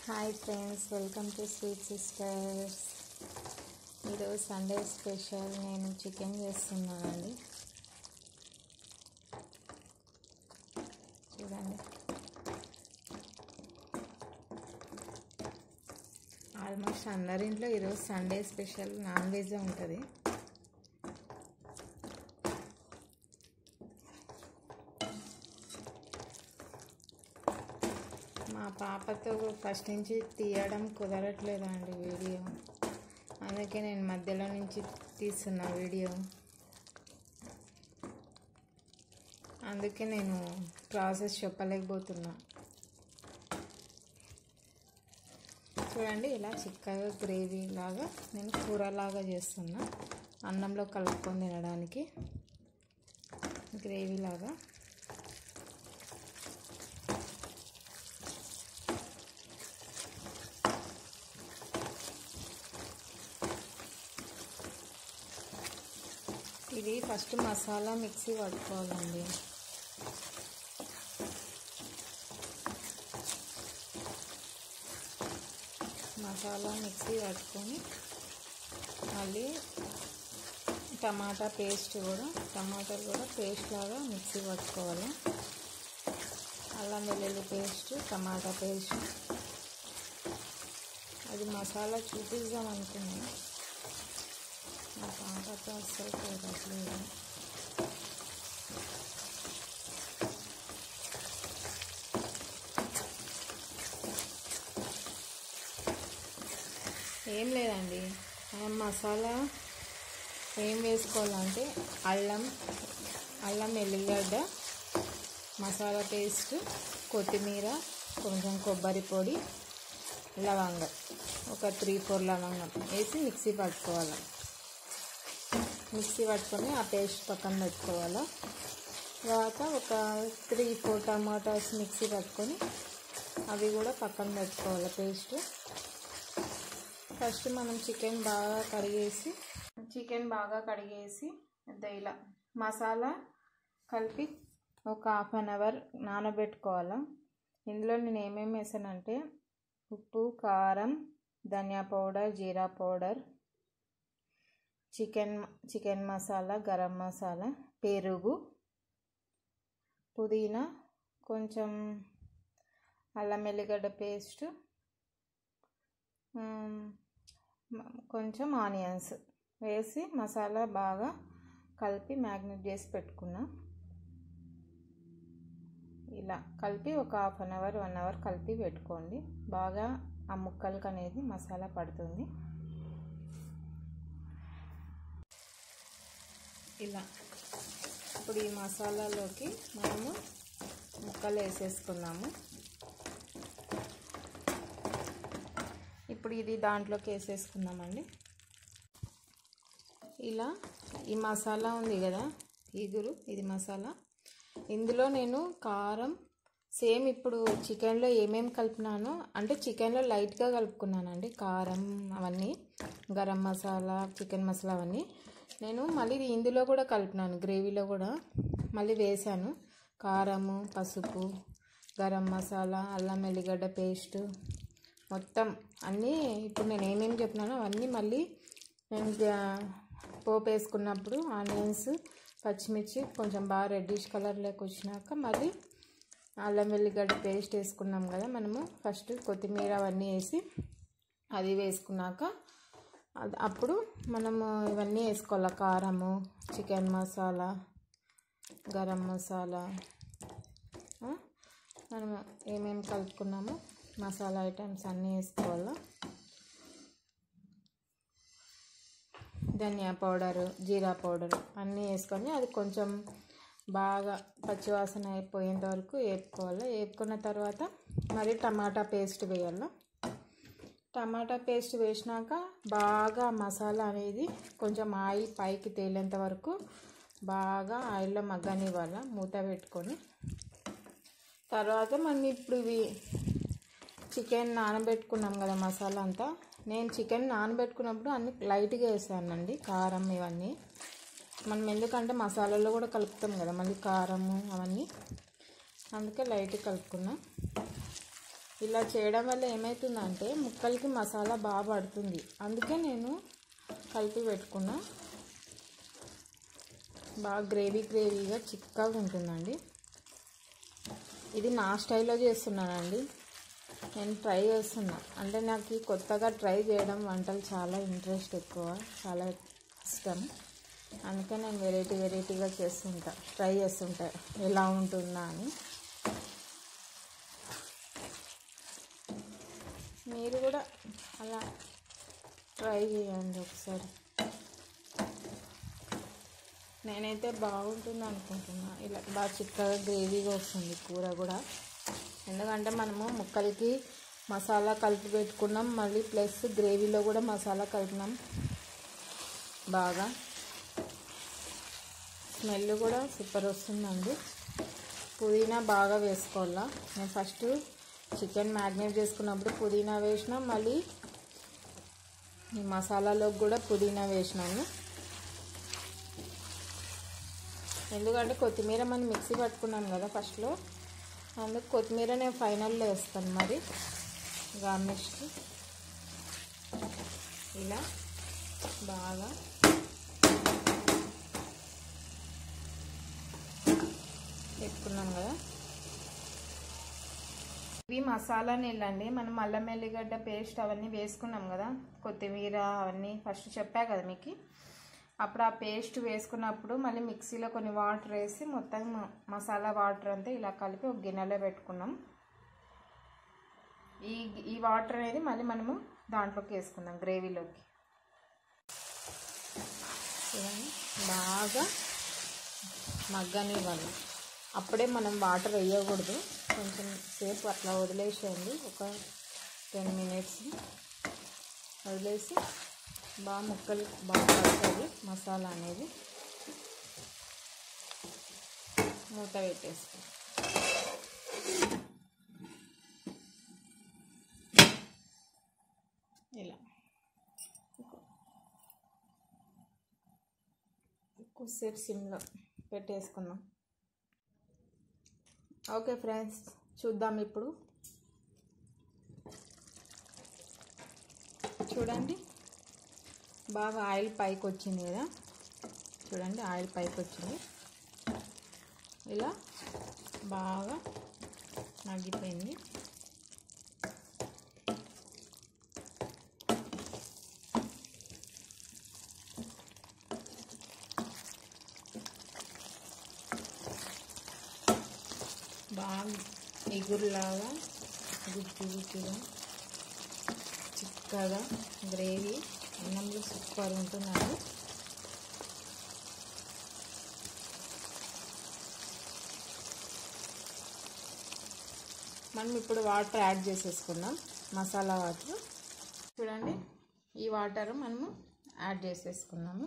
Hi friends welcome to sweet sisters ఈరోజు Sunday special నేను chicken చేస్తున్నానండి చూడండి ఆల్మోస్ట్ అందరింట్లో ఈరోజు సండే స్పెషల్ నాన్ వెజ్ ఉంటుంది మా పాపతో ఫస్ట్ నుంచి తీయడం కుదరట్లేదండి వీడియో అందుకే నేను మధ్యలో నుంచి తీస్తున్నా వీడియో అందుకే నేను ప్రాసెస్ చెప్పలేకపోతున్నా చూడండి ఇలా చిక్కగా గ్రేవీ లాగా నేను కూరలాగా చేస్తున్నా అన్నంలో కలుపుకొని తినడానికి గ్రేవీ లాగా ఇది ఫస్ట్ మసాలా మిక్సీ పట్టుకోవాలండి మసాలా మిక్సీ పట్టుకొని మళ్ళీ టమాటా పేస్ట్ కూడా టమాటాలు కూడా పేస్ట్ లాగా మిక్సీ పట్టుకోవాలి అల్లం వెల్లుల్లి పేస్ట్ టమాటా పేస్ట్ అది మసాలా చూపిద్దాం అనుకున్నాను నా పాపతో అస్సలు కుదరట్లేదు ఏం లేదండి మనం మసాలా ఏం వేసుకోవాలంటే అల్లం అల్లం ఎల్లిగడ్డ మసాలా పేస్ట్ కొత్తిమీర కొంచెం కొబ్బరి పొడి లవంగం ఒక త్రీ ఫోర్ లవంగం వేసి మిక్సీ పట్టుకోవాలి మిక్సీ పట్టుకొని ఆ పేస్ట్ పక్కన పెట్టుకోవాలి తర్వాత ఒక త్రీ ఫోర్ టమాటాస్ మిక్సీ పట్టుకొని అవి కూడా పక్కన పెట్టుకోవాలి పేస్ట్ ఫస్ట్ మనం చికెన్ బాగా కడిగేసి చికెన్ బాగా కడిగేసి ఇలా మసాలా కలిపి ఒక హాఫ్ అన్ అవర్ నానబెట్టుకోవాలి ఇందులో నేను ఏమేమి వేసానంటే ఉప్పు కారం ధనియా పౌడర్ జీరా powder chicken chicken masala garam masala పెరుగు పుదీనా కొంచెం అల్లం ఎల్లిగడ్డ పేస్ట్ కొంచెం ఆనియన్స్ వేసి మసాలా బాగా కలిపి మ్యాగ్నెట్ చేసి పెట్టుకున్నా ఇలా కలిపి ఒక half an hour one hour కలిపి పెట్టుకోండి బాగా ఆ ముక్కలకి అనేది మసాలా పడుతుంది ఇలా ఇప్పుడు ఈ మసాలాలోకి మనము ముక్కలు వేసేసుకున్నాము ఇప్పుడు ఇది దాంట్లోకి వేసేసుకుందామండి ఇలా ఈ మసాలా ఉంది కదా ఈగురు ఇది మసాలా ఇందులో నేను కారం సేమ్ ఇప్పుడు చికెన్లో ఏమేమి కలిపినానో అంటే చికెన్లో లైట్గా కలుపుకున్నానండి కారం అవన్నీ గరం మసాలా చికెన్ మసాలా అవన్నీ నేను మళ్ళీ ఇందులో కూడా కలిపినాను గ్రేవీలో కూడా మళ్ళీ వేసాను కారము పసుపు గరం మసాలా అల్లం ఎల్లిగడ్డ పేస్ట్ మొత్తం అన్నీ ఇప్పుడు నేను ఏమేమి చెప్పినానో అవన్నీ మళ్ళీ నేను పోపు వేసుకున్నప్పుడు ఆనియన్స్ పచ్చిమిర్చి కొంచెం బాగా రెడ్డిష్ కలర్లోకి వచ్చినాక మళ్ళీ అల్లం వెల్లిగడ్డ పేస్ట్ వేసుకున్నాం కదా మనము ఫస్ట్ కొత్తిమీర అవన్నీ వేసి అది వేసుకున్నాక అప్పుడు మనము ఇవన్నీ వేసుకోవాలి కారము చికెన్ మసాలా గరం మసాలా మనము ఏమేమి కలుపుకున్నామో మసాలా ఐటమ్స్ అన్నీ వేసుకోవాలి ధనియా పౌడరు జీరా పౌడరు అన్నీ వేసుకొని అది కొంచెం బాగా పచ్చివాసన అయిపోయేంత వరకు వేపుకోవాలి వేపుకున్న తర్వాత మరి టమాటా పేస్ట్ వేయాలి టమాటా పేస్ట్ వేసినాక బాగా మసాలా అనేది కొంచెం ఆయిల్ పైకి తేలేంత వరకు బాగా ఆయిల్లో మగ్గనివ్వాలి మూత పెట్టుకొని తర్వాత మనం ఇప్పుడు ఇవి చికెన్ నానబెట్టుకున్నాం కదా మసాలా అంతా నేను చికెన్ నానబెట్టుకున్నప్పుడు అన్ని లైట్గా వేసానండి కారం ఇవన్నీ మనం ఎందుకంటే మసాలాలో కూడా కలుపుతాం కదా మళ్ళీ కారము అవన్నీ అందుకే లైట్ కలుపుకున్నా ఇలా చేయడం వల్ల ఏమవుతుందంటే ముక్కలకి మసాలా బాగా పడుతుంది అందుకే నేను కలిపి పెట్టుకున్నా బాగా గ్రేవీ గ్రేవీగా చిక్కగా ఉంటుందండి ఇది నా స్టైల్లో చేస్తున్నానండి నేను ట్రై చేస్తున్నా అంటే నాకు ఈ కొత్తగా ట్రై చేయడం వంటలు చాలా ఇంట్రెస్ట్ ఎక్కువ చాలా ఇష్టం అందుకే నేను వెరైటీ వెరైటీగా చేస్తుంటా ట్రై చేస్తుంటా ఎలా ఉంటుందా అని మీరు కూడా అలా ట్రై చేయండి ఒకసారి నేనైతే బాగుంటుంది అనుకుంటున్నా ఇలా బాగా చిక్కగా గ్రేవీగా వస్తుంది కూర కూడా ఎందుకంటే మనము ముక్కలకి మసాలా కలిపి పెట్టుకున్నాం మళ్ళీ ప్లస్ గ్రేవీలో కూడా మసాలా కలిపినాం బాగా స్మెల్ కూడా సూపర్ వస్తుందండి పుదీనా బాగా వేసుకోవాలా నేను ఫస్ట్ చికెన్ మ్యారినేట్ చేసుకున్నప్పుడు పుదీనా వేసిన మళ్ళీ ఈ మసాలాలోకి కూడా పుదీనా వేసినాను ఎందుకంటే కొత్తిమీర మనం మిక్సీ పట్టుకున్నాం కదా ఫస్ట్లో అందుకు కొత్తిమీర నేను ఫైనల్లో వేస్తాను మరి గార్నిష్కి ఇలా బాగా పెట్టుకున్నాం కదా ఇవి మసాలా నీళ్ళండి మనం అల్లం ఎల్లిగడ్డ పేస్ట్ అవన్నీ వేసుకున్నాం కదా కొత్తిమీర అవన్నీ ఫస్ట్ చెప్పా కదా మీకు అప్పుడు ఆ పేస్ట్ వేసుకున్నప్పుడు మళ్ళీ మిక్సీలో కొన్ని వాటర్ వేసి మొత్తం మసాలా వాటర్ అంతా ఇలా కలిపి ఒక గిన్నెలో పెట్టుకున్నాం ఈ ఈ వాటర్ అనేది మళ్ళీ మనము దాంట్లోకి వేసుకుందాం గ్రేవీలోకి చూడండి బాగా మగ్గనివ్వాలి అప్పుడే మనం వాటర్ వేయకూడదు కొంచెం సేపు అట్లా వదిలేసేయండి ఒక టెన్ మినిట్స్ వదిలేసి బాగా ముక్కలు బాగా పడుతుంది మసాలా అనేది మూత పెట్టేస్తాం ఇలా ఎక్కువసేపు సిమ్లో పెట్టేసుకుందాం ఓకే ఫ్రెండ్స్ చూద్దాం ఇప్పుడు చూడండి బాగా ఆయిల్ పైకి వచ్చింది కదా చూడండి ఆయిల్ పైకి వచ్చింది ఇలా బాగా మగ్గిపోయింది బాగా ఎగురులాగా గుజ్జు గుజ్జుగా చిక్కగా గ్రేవీ అన్నంలో సూపర్ ఉంటుందండి మనం ఇప్పుడు వాటర్ యాడ్ చేసేసుకుందాం మసాలా వాటర్ చూడండి ఈ వాటర్ మనము యాడ్ చేసేసుకున్నాము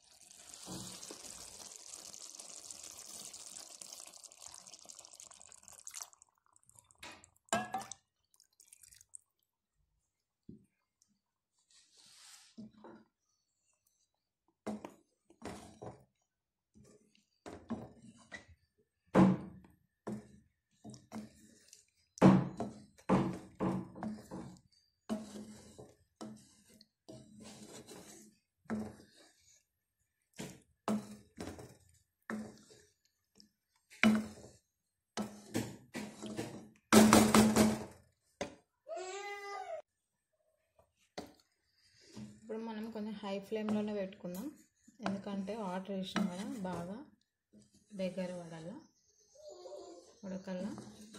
ఇప్పుడు మనం కొంచెం హై ఫ్లేమ్లోనే పెట్టుకుందాం ఎందుకంటే వాటర్ వేసినాం కదా బాగా దగ్గర పడాల ఉడకల్లా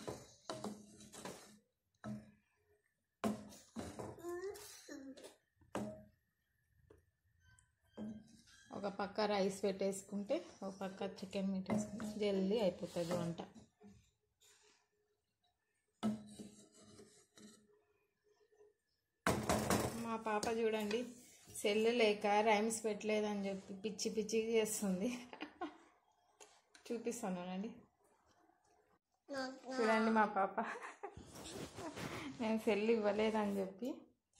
ఒక పక్క రైస్ పెట్టేసుకుంటే ఒక పక్క చికెన్ పెట్టేసుకుంటే జల్దీ అయిపోతుంది వంట మా పాప చూడండి సెల్ లేక రైమ్స్ పెట్టలేదని చెప్పి పిచ్చి పిచ్చి చేస్తుంది చూపిస్తానండి చూడండి మా పాప నేను సెల్ ఇవ్వలేదని చెప్పి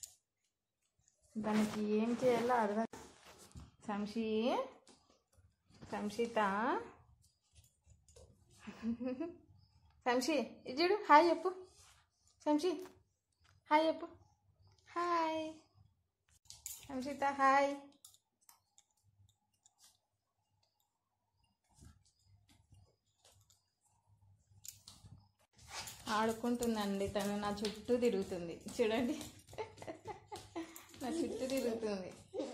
దానికి ఏం చేయాలో అర్థం సంశీ సంశిత సంశీ ఇది చూడు హాయ్ చెప్పు సంచి హాయ్ చెప్పు హాయ్ సంచిత హాయ్ ఆడుకుంటుందండి తను నా చుట్టూ తిరుగుతుంది చూడండి నా చుట్టూ తిరుగుతుంది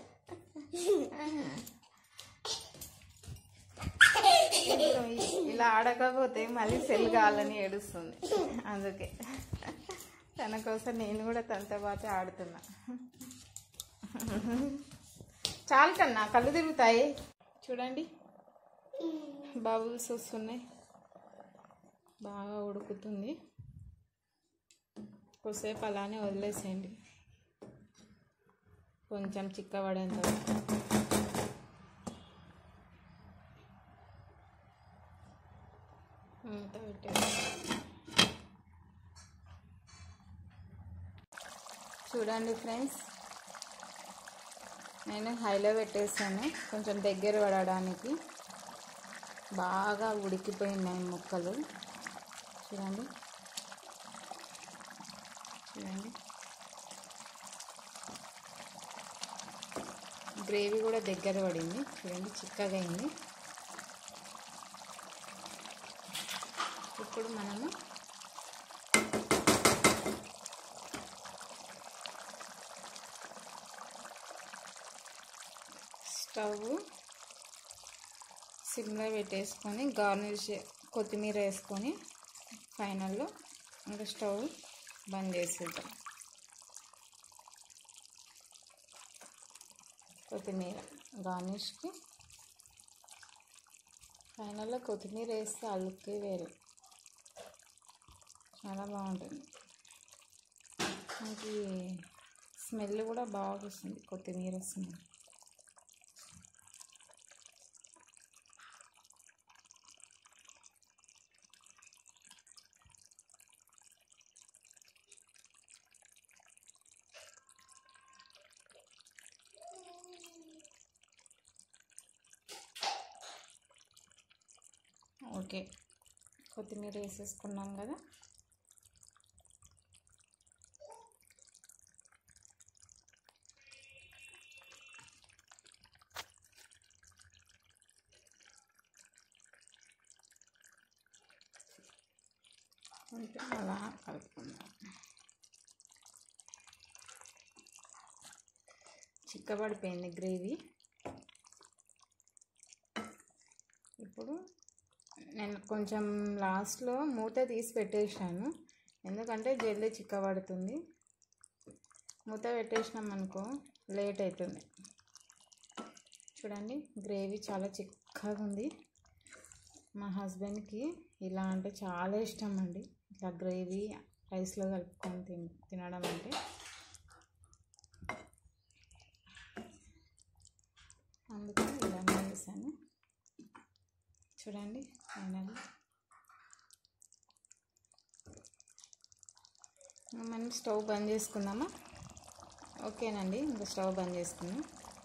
ఇప్పుడు ఇలా ఆడకపోతే మళ్ళీ సెల్ కావాలని ఏడుస్తుంది అందుకే తన కోసం నేను కూడా తనతో పాటు ఆడుతున్నా చాలు కన్నా కళ్ళు తిరుగుతాయి చూడండి బబుల్స్ వస్తున్నాయి బాగా ఉడుకుతుంది కొద్దిసేపు అలానే వదిలేసేయండి కొంచెం చిక్కబడేంత వరకు. మూత పెట్టేసి చూడండి ఫ్రెండ్స్ నేను హైలో పెట్టేసాను కొంచెం దగ్గర పడడానికి బాగా ఉడికిపోయినాయి ముక్కలు చూడండి చూడండి గ్రేవీ కూడా దగ్గర పడింది చూడండి చిక్కగా అయింది ఇప్పుడు మనము స్టవ్ సిమ్లో పెట్టేసుకొని గార్నిష్ కొత్తిమీర వేసుకొని ఫైనల్లో ఇంకా స్టవ్ బంద్ చేసేద్దాం కొత్తిమీర గార్నిష్కి ఫైనల్లో కొత్తిమీర వేస్తే అల్లుకే వేరు చాలా బాగుంటుంది మనకి స్మెల్ కూడా బాగా వస్తుంది కొత్తిమీర స్మెల్ ఓకే కొత్తిమీర వేసేసుకున్నాం కదా కొంచెం అలా కలుపుకుందాం చిక్కబడిపోయింది గ్రేవీ ఇప్పుడు నేను కొంచెం లాస్ట్లో మూత తీసి పెట్టేసాను ఎందుకంటే జల్దీ చిక్కబడుతుంది మూత పెట్టేసినాం అనుకో లేట్ అవుతుంది చూడండి గ్రేవీ చాలా చిక్కగా ఉంది మా హస్బెండ్కి ఇలా అంటే చాలా ఇష్టం అండి ఇట్లా గ్రేవీ రైస్లో కలుపుకొని తిన్ తినడం అంటే అందుకే ఇలానే వేసాను చూడండి ఫైనల్ మనం స్టవ్ బంద్ చేసుకుందామా ఓకేనండి ఇంకా స్టవ్ బంద్ చేసుకుందాం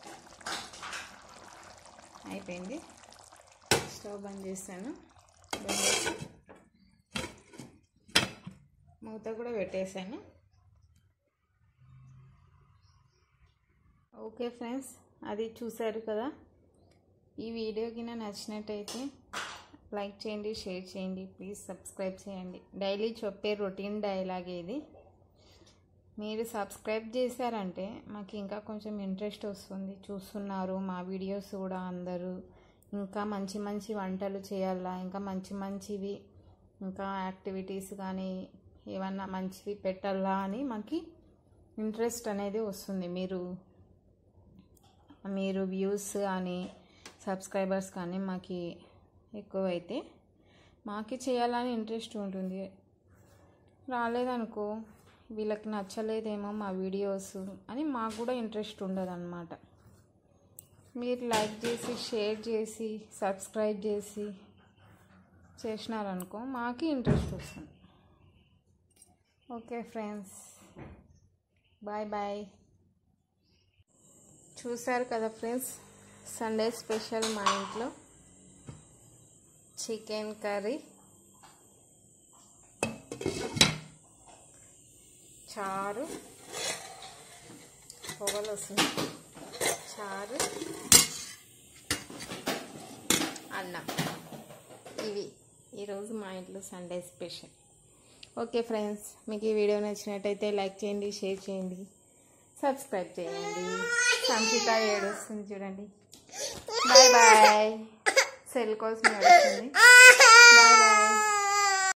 అయిపోయింది స్టవ్ బంద్ చేశాను బంద్ చేసి మూత కూడా పెట్టేశాను ఓకే ఫ్రెండ్స్ అది చూశారు కదా ఈ వీడియోకి నా నచ్చినట్టయితే లైక్ చేయండి షేర్ చేయండి ప్లీజ్ సబ్స్క్రైబ్ చేయండి డైలీ చెప్పే రొటీన్ డైలాగ్ ఇది మీరు సబ్స్క్రైబ్ చేశారంటే మాకు ఇంకా కొంచెం ఇంట్రెస్ట్ వస్తుంది చూస్తున్నారు మా వీడియోస్ కూడా అందరూ ఇంకా మంచి మంచి వంటలు చేయాలా ఇంకా మంచి మంచివి ఇంకా యాక్టివిటీస్ కానీ ఏమన్నా మంచివి పెట్టాలా అని మాకు ఇంట్రెస్ట్ అనేది వస్తుంది మీరు మీరు వ్యూస్ కానీ సబ్స్క్రైబర్స్ కానీ మాకు ఎక్కువైతే మాకు చేయాలని ఇంట్రెస్ట్ ఉంటుంది రాలేదనుకో వీళ్ళకి నచ్చలేదేమో మా వీడియోస్ అని మాకు కూడా ఇంట్రెస్ట్ ఉండదు అనమాట మీరు లైక్ చేసి షేర్ చేసి సబ్స్క్రైబ్ చేసి చేసినారనుకో మాకు ఇంట్రెస్ట్ వస్తుంది ఓకే ఫ్రెండ్స్ బాయ్ బాయ్ చూశారు కదా ఫ్రెండ్స్ సండే స్పెషల్ మా ఇంట్లో చికెన్ కర్రీ చారు పొగలు వస్తుంది చారు అన్నం ఇవి ఈరోజు మా ఇంట్లో సండే స్పెషల్ ఓకే ఫ్రెండ్స్ మీకు ఈ వీడియో నచ్చినట్టయితే లైక్ చేయండి షేర్ చేయండి సబ్స్క్రైబ్ చేయండి సంచిత ఏడుస్తుంది చూడండి బాయ్ బాయ్ సెల్ కోసం ఏడుస్తుంది బాయ్ బాయ్